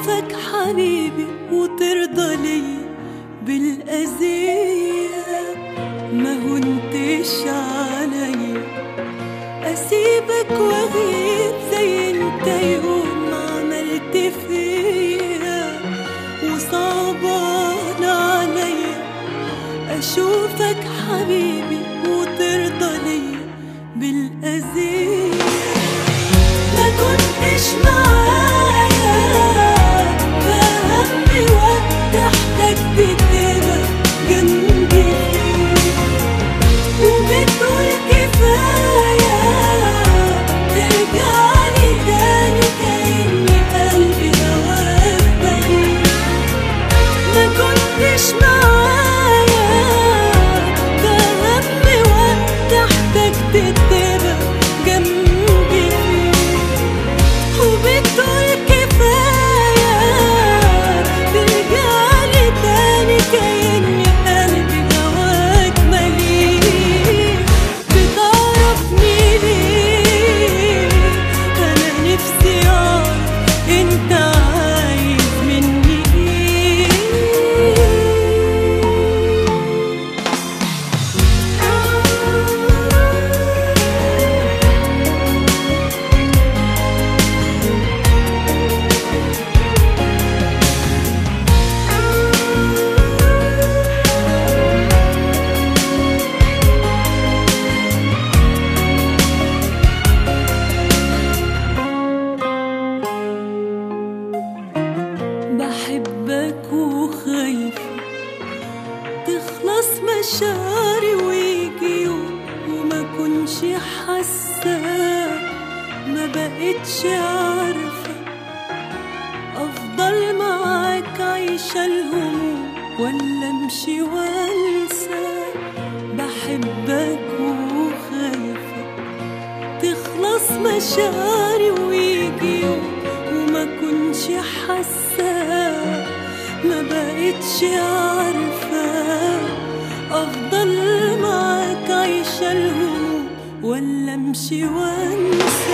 أشوفك حبيبي وترضى ليا بالأذية ما هنتش عليا أسيبك وأغيب زي انت يوم ما عملت فيا وصعبان عليا أشوفك حبيبي وترضى ليا بالأذية ما كنتش معايا فهمني وقت احتجت تبقى جنبي وبتقول كفاية ترجعلي تاني كأني قلبي هواك بريء ما كنتش معايا فهمني وقت احتجت تبقى جنبي وبتقول كفاية ترجعلي تاني كأني قلبي جواك مليء بتعرفني ليه أنا نفسي أعرف أنت عايز مني إيه بحبك وخايفة تخلص مشاعري ويجي يوم وما كنش حاسة ما بقتش عارفة أفضل معاك عايشة الهموم ولا أمشي وأنسى بحبك وخايفة تخلص مشاعري ويجي يوم وما كنش حاسة ما بقتش عارفة أفضل معاك عايشة الهموم ولا أمشي وأنسى